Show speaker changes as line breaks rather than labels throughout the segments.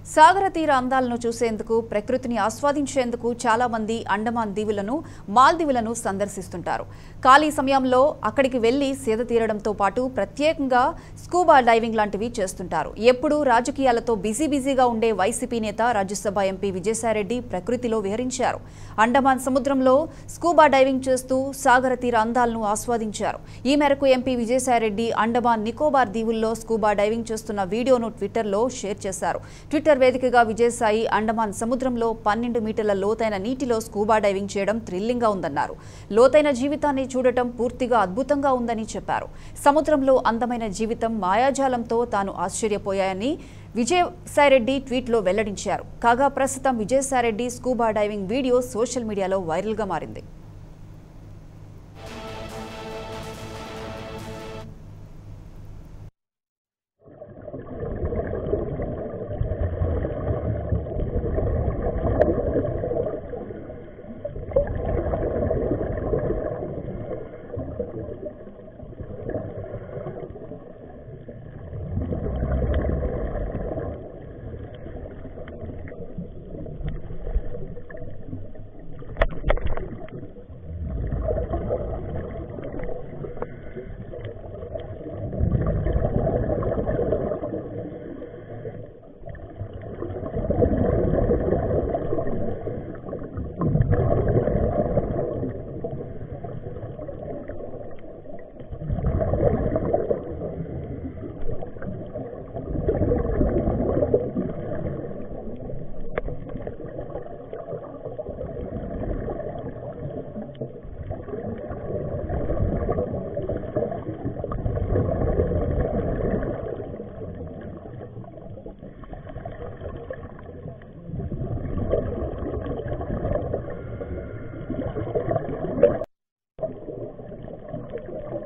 సాగర తీర అందాలను చూసేందుకు ప్రకృతిని ఆస్వాదించేందుకు చాలా మంది అండమాన్ దీవులను మాల్దీవులను సందర్శిస్తుంటారు ఖాళీ సమయంలో అక్కడికి వెళ్లి సేద తీరడంతో పాటు ప్రత్యేకంగా స్కూబా డైవింగ్ లాంటివి చేస్తుంటారు ఎప్పుడూ రాజకీయాలతో బిజీ బిజీగా ఉండే వైసీపీ నేత రాజ్యసభ ఎంపీ విజయసాయిరెడ్డి ప్రకృతిలో విహరించారు అండమాన్ సముద్రంలో స్కూబా డైవింగ్ చేస్తూ సాగర తీర అందాలను ఆస్వాదించారు ఈ మేరకు ఎంపీ విజయసాయిరెడ్డి అండమాన్ నికోబార్ దీవుల్లో స్కూబా డైవింగ్ చేస్తున్న వీడియోను ట్విట్టర్లో షేర్ చేశారు ట్విట్టర్ వేదికగా విజయసాయి అండమాన్ సముద్రంలో పన్నెండు మీటర్ల లోతైన నీటిలో స్కూబా డైవింగ్ చేయడం థ్రిల్లింగ్గా ఉందన్నారు లోతైన జీవితాన్ని చూడటం పూర్తిగా అద్భుతంగా ఉందని చెప్పారు సముద్రంలో అందమైన జీవితం మాయాజాలంతో తాను ఆశ్చర్యపోయాయని విజయసాయిరెడ్డి ట్వీట్లో వెల్లడించారు కాగా ప్రస్తుతం Vijayasai Reddy scuba diving video social మీడియాలో వైరల్గా మారింది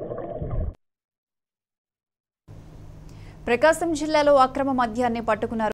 ప్రకాశం జిల్లాలో అక్రమ మద్యాన్ని పట్టుకున్నారు